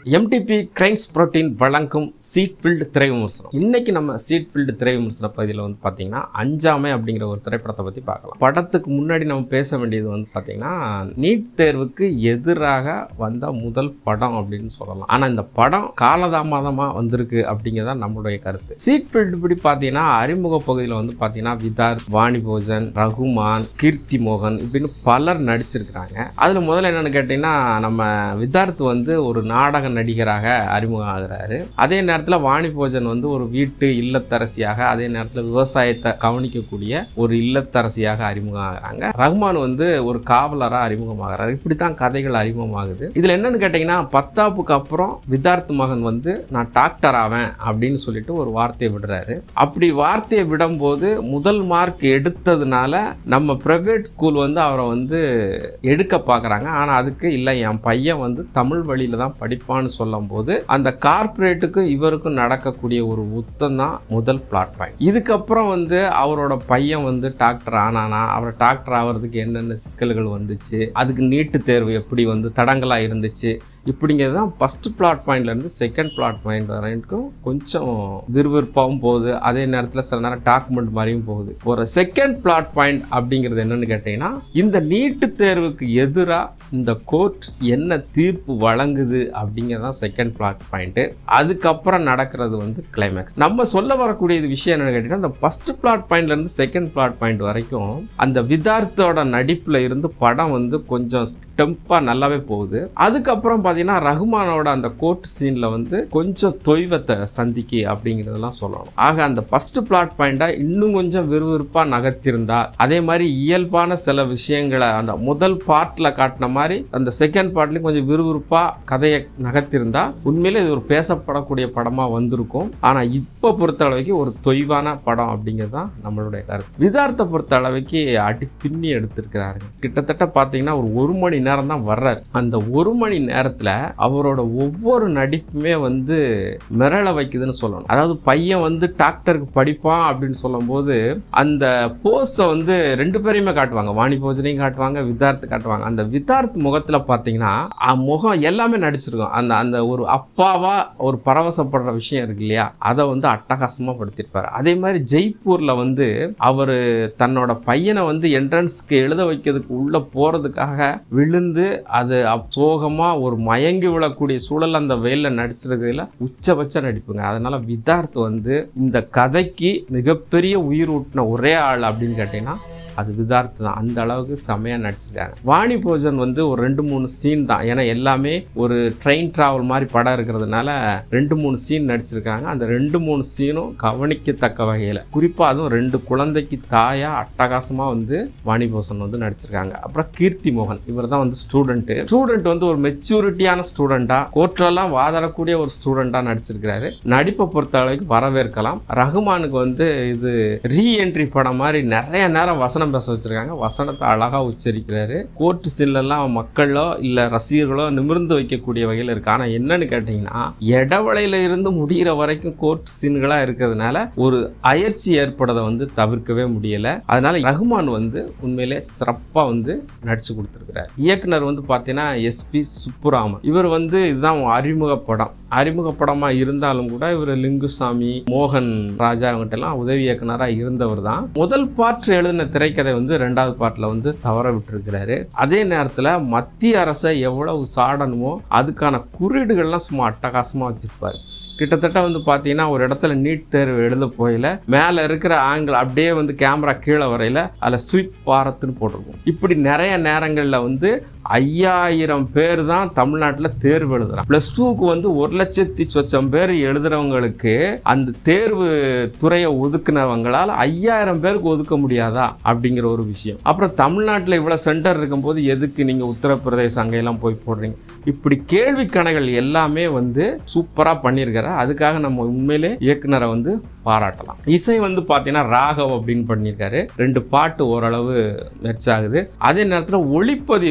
MTB crimes protein வழங்கும் சீட் ஃபில்டு திரை விமர்சனம் இன்னைக்கு நம்ம சீட் ஃபில்டு திரை விமர்சன பகுதியில் வந்து பார்த்தீங்கன்னா அஞ்சாமை அப்படிங்கிற ஒரு திரைப்படத்தை பற்றி பார்க்கலாம் படத்துக்கு முன்னாடி நம்ம பேச வேண்டியது வந்து பார்த்தீங்கன்னா நீட் தேர்வுக்கு எதிராக வந்த முதல் படம் அப்படின்னு சொல்லலாம் ஆனால் இந்த படம் காலதாமதமாக வந்திருக்கு அப்படிங்கிறதா நம்மளுடைய கருத்து சீட் ஃபில்டு படி பார்த்தீங்கன்னா அறிமுக பகுதியில் வந்து பார்த்தீங்கன்னா விதார் வாணி போஜன் ரகுமான் கீர்த்தி மோகன் இப்படின்னு பலர் நடிச்சிருக்கிறாங்க அதில் முதல்ல என்னன்னு கேட்டிங்கன்னா நம்ம விதார்த் வந்து ஒரு நாடக நடிகராக அறிமுகம் ஆகுறாரு அதே நேரத்தில் வாணி போஜன் வந்து ஒரு வீட்டு இல்லத்தரசியாக அதே நேரத்தில் விவசாயத்தை கவனிக்கக்கூடிய ஒரு இல்லத்தரசியாக அறிமுகம் ஆகுறாங்க ரஹ்மான் வந்து ஒரு காவலராக அறிமுகமாகிறார் இப்படி தான் கதைகள் அறிமுகமாகுது இதில் என்னன்னு கேட்டிங்கன்னா பத்தாப்புக்கு அப்புறம் விதார்த் மகன் வந்து நான் டாக்டர் ஆவேன் அப்படின்னு சொல்லிட்டு ஒரு வார்த்தையை விடுறாரு அப்படி வார்த்தையை விடும்போது முதல் மார்க் எடுத்ததுனால நம்ம பிரைவேட் ஸ்கூல் வந்து அவரை வந்து எடுக்க பார்க்குறாங்க ஆனால் அதுக்கு இல்லை என் பையன் வந்து தமிழ் வழியில தான் படிப்பான்னு சொல்லும்போது அந்த கார்ப்பரேட்டுக்கு இவருக்கும் நடக்கக்கூடிய ஒரு உத்தம் தான் முதல் பிளாட் பாயிண்ட் இதுக்கப்புறம் வந்து அவரோட பையன் வந்து டாக்டர் ஆனானா அவர் டாக்டர் ஆகிறதுக்கு என்னென்ன சிக்கல்கள் வந்துச்சு அதுக்கு நீட்டு தேர்வு எப்படி வந்து தடங்கலாக இருந்துச்சு இப்படிங்கிறது தான் ஃபஸ்ட்டு பிளாட் பாயிண்ட்லேருந்து செகண்ட் பிளாட் பாயிண்ட் வரைக்கும் கொஞ்சம் விறுவிறுப்பாகவும் போகுது அதே நேரத்தில் சில நேரம் டாக்குமெண்ட் மாதிரியும் போகுது ஒரு செகண்ட் பிளாட் பாயிண்ட் அப்படிங்கிறது என்னன்னு கேட்டிங்கன்னா இந்த நீட்டு தேர்வுக்கு எதிராக இந்த கோர்ட் என்ன தீர்ப்பு வழங்குது அப்படிங்கிறது தான் செகண்ட் பிளாட் பாயிண்ட்டு அதுக்கப்புறம் நடக்கிறது வந்து கிளைமேக்ஸ் நம்ம சொல்ல வரக்கூடிய இது விஷயம் என்னன்னு கேட்டிங்கன்னா இந்த ஃபஸ்ட் பிளாட் பாயிண்ட்லேருந்து செகண்ட் பிளாட் பாயிண்ட் வரைக்கும் அந்த விதார்த்தோட நடிப்பில் இருந்து படம் வந்து கொஞ்சம் டெம்பாக நல்லாவே போகுது அதுக்கப்புறம் பார்த்தீங்கன்னா ரகுமானோட அந்த கோர்ட் சீனில் வந்து கொஞ்சம் தொய்வத்தை சந்திக்கு அப்படிங்கிறதெல்லாம் சொல்லணும் ஆக அந்த ஃபர்ஸ்ட் பிளாட் பாயிண்டா இன்னும் கொஞ்சம் விறுவிறுப்பாக நகர்த்திருந்தா அதே மாதிரி இயல்பான சில விஷயங்களை அந்த முதல் பார்ட்டில் காட்டின மாதிரி அந்த செகண்ட் பார்ட்லையும் கொஞ்சம் விறுவிறுப்பாக கதையை நகர்த்திருந்தா உண்மையிலே இது ஒரு பேசப்படக்கூடிய படமாக வந்திருக்கும் ஆனால் இப்போ பொறுத்த அளவுக்கு ஒரு தொய்வான படம் அப்படிங்கிறது தான் நம்மளுடைய கருத்து விதார்த்தை பொறுத்த அளவுக்கு அடி பின்னி எடுத்திருக்கிறாருங்க கிட்டத்தட்ட பார்த்தீங்கன்னா ஒரு ஒரு மணி நேரம் தான் வர்றாரு அந்த ஒரு மணி நேரத்தில் அவரோட ஒவ்வொரு நடிப்புமே வந்து மிரள வைக்குதுன்னு சொல்லணும் அதாவது பையன் வந்து டாக்டருக்கு படிப்பான் அப்படின்னு சொல்லும்போது அந்த போஸை வந்து ரெண்டு பேரையுமே காட்டுவாங்க வாணி போஜனையும் காட்டுவாங்க வித்தார்த்து காட்டுவாங்க அந்த வித்தார்த் முகத்தில் பார்த்தீங்கன்னா அஹ் முகம் எல்லாமே நடிச்சிருக்கும் அந்த அந்த ஒரு அப்பாவா ஒரு பரவசப்படுற விஷயம் இருக்கு இல்லையா அதை வந்து அட்டகாசமாக படுத்திருப்பாரு அதே மாதிரி ஜெய்ப்பூரில் வந்து அவர் தன்னோட பையனை வந்து என்ட்ரன்ஸ்க்கு எழுத வைக்கிறதுக்கு உள்ள போறதுக்காக விழுந்து அது அப்- சோகமா ஒரு மயங்கி விழக்கூடிய சூழல் அந்த வெயிலில் நடிச்சிருக்கிறதுல உச்சபட்ச நடிப்புங்க அதனால விதார்த் வந்து இந்த கதைக்கு மிகப்பெரிய உயிர் ஊட்டின ஒரே ஆள் அப்படின்னு கேட்டீங்கன்னா அது விதார்த் தான் அந்த அளவுக்கு செமையாக நடிச்சிருக்காங்க வாணி போஜன் வந்து ஒரு ரெண்டு மூணு சீன் தான் ஏன்னா எல்லாமே ஒரு ட்ரெயின் டிராவல் மாதிரி படம் இருக்கிறதுனால ரெண்டு மூணு சீன் நடிச்சிருக்காங்க அந்த ரெண்டு மூணு சீனும் கவனிக்கத்தக்க வகையில் குறிப்பாக அதுவும் ரெண்டு குழந்தைக்கு தாயா அட்டகாசமாக வந்து வாணி போசன் வந்து நடிச்சிருக்காங்க அப்புறம் கீர்த்தி மோகன் இவர் தான் வந்து ஸ்டூடெண்ட்டு ஸ்டூடெண்ட் வந்து ஒரு மெச்சூரிட்டியான ஸ்டூடெண்டா கோர்ட்லலாம் வாதாடக்கூடிய ஒரு ஸ்டூடெண்டா நடிச்சிருக்கிறாரு நடிப்பை பொறுத்த அளவுக்கு வரவேற்கலாம் ரகுமானுக்கு வந்து இது ரீஎன்ட்ரி படம் மாதிரி நிறைய நேரம் வசனம் பேச வச்சிருக்காங்க வசனத்தை அழகா உச்சரிக்கிறாரு கோர்ட்டு சில்லெல்லாம் மக்களோ இல்ல ரசிகர்களோ நிமிர்ந்து வைக்கக்கூடிய வகையில் இருக்கு ஆனா என்னன்னு கேட்டீங்கன்னா இடவளையில இருந்து முடிகிற வரைக்கும் கோர்ட் சீன்களா இருக்கிறதுனால ஒரு அயற்சி ஏற்படுறதை வந்து தவிர்க்கவே முடியல அதனால ரகுமான் வந்து உண்மையிலே சிறப்பா வந்து நடிச்சு கொடுத்துருக்கிறார் இயக்குனர் வந்து பார்த்தீங்கன்னா எஸ்பி சுப்புராமன் இவர் வந்து இதுதான் அறிமுக படம் அறிமுக படமா இருந்தாலும் கூட இவர் லிங்குசாமி மோகன் ராஜா இவங்ககிட்ட எல்லாம் உதவி இயக்குனராக இருந்தவர் தான் முதல் பாட்டு எழுதின திரைக்கதை வந்து ரெண்டாவது பாட்டில் வந்து தவற விட்டுருக்கிறாரு அதே நேரத்தில் மத்திய அரசை எவ்வளவு சாடணுமோ அதுக்கான குறியீடுகள்லாம் சும்மா அட்டகாசமாக வச்சிருப்பாரு கிட்டத்தட்ட வந்து பார்த்தீங்கன்னா ஒரு இடத்துல நீட் தேர்வு எழுத போயில மேலே இருக்கிற ஆங்கிள் அப்படியே வந்து கேமரா கீழே வரையில அதில் ஸ்வீப் பாரத்துன்னு போட்டிருக்கும் இப்படி நிறைய நேரங்களில் வந்து ஐயாயிரம் பேர் தான் தமிழ்நாட்டில் தேர்வு எழுதுறான் ப்ளஸ் டூக்கு வந்து ஒரு லட்சத்தி சொச்சம் பேர் எழுதுறவங்களுக்கு அந்த தேர்வு துறையை ஒதுக்குனவங்களால் ஐயாயிரம் பேருக்கு ஒதுக்க முடியாதா அப்படிங்கிற ஒரு விஷயம் அப்புறம் தமிழ்நாட்டில் இவ்வளோ சென்டர் இருக்கும்போது எதுக்கு நீங்கள் உத்தரப்பிரதேச அங்கெல்லாம் போய் போடுறீங்க இப்படி கேள்வி கணைகள் எல்லாமே வந்து சூப்பராக பண்ணியிருக்காரு அதுக்காக நம்ம உண்மையிலே இயக்குனரை வந்து பாராட்டலாம் இசை வந்து பார்த்தீங்கன்னா ராகவ் அப்படின்னு பண்ணியிருக்காரு ரெண்டு பாட்டு ஓரளவு மெர்ச் ஆகுது அதே நேரத்தில் ஒளிப்பதிவு வந்து பார்த்தீங்கன்னா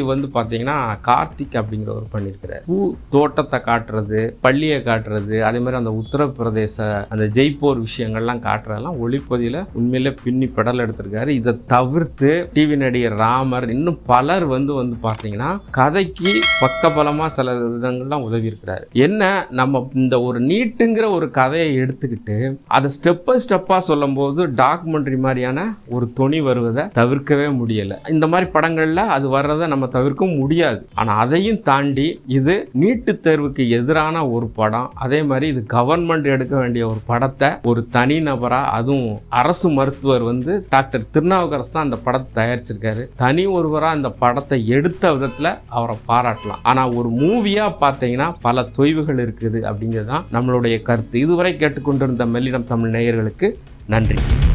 பார்த்தீங்கன்னா கார்த்திக் அப்படிங்கிறவர் பண்ணியிருக்கிறார் பூ தோட்டத்தை காட்டுறது பள்ளியை காட்டுறது அதே மாதிரி அந்த உத்தரப்பிரதேச அந்த ஜெய்ப்பூர் விஷயங்கள்லாம் காட்டுறதெல்லாம் ஒளிப்பதியில் உண்மையிலே பின்னி பெடல் எடுத்திருக்காரு இதை தவிர்த்து டிவி நடிகர் ராமர் இன்னும் பலர் வந்து வந்து பார்த்தீங்கன்னா கதைக்கு பக்கபலமாக சில விதங்கள்லாம் உதவி இருக்கிறாரு என்ன நம்ம இந்த ஒரு நீட்டுங்கிற ஒரு கதையை எடுத்துக்கிட்டு அதை ஸ்டெப் பை ஸ்டெப்பாக சொல்லும்போது டாக்குமெண்ட்ரி மாதிரியான ஒரு துணி வருவதை தவிர்க்கவே முடியலை இந்த மாதிரி படங்களில் அது வர்றதை நம்ம தவிர்க்க முடியாது ஆனால் அதையும் தாண்டி இது நீட்டு தேர்வுக்கு எதிரான ஒரு படம் அதே மாதிரி இது கவர்மெண்ட் எடுக்க வேண்டிய ஒரு படத்தை ஒரு தனிநபராக அதுவும் அரசு மருத்துவர் வந்து டாக்டர் திருநாவுக்கரசு தான் அந்த படத்தை தயாரிச்சிருக்காரு தனி ஒருவராக அந்த படத்தை எடுத்த விதத்தில் அவரை பாராட்டலாம் ஆனால் ஒரு மூவியாக பார்த்தீங்கன்னா பல தொய்வுகள் இருக்குது அப்படிங்கிறது தான் நம்மளுடைய கருத்து இதுவரை கேட்டுக்கொண்டிருந்த மெல்லிடம் தமிழ் நேயர்களுக்கு நன்றி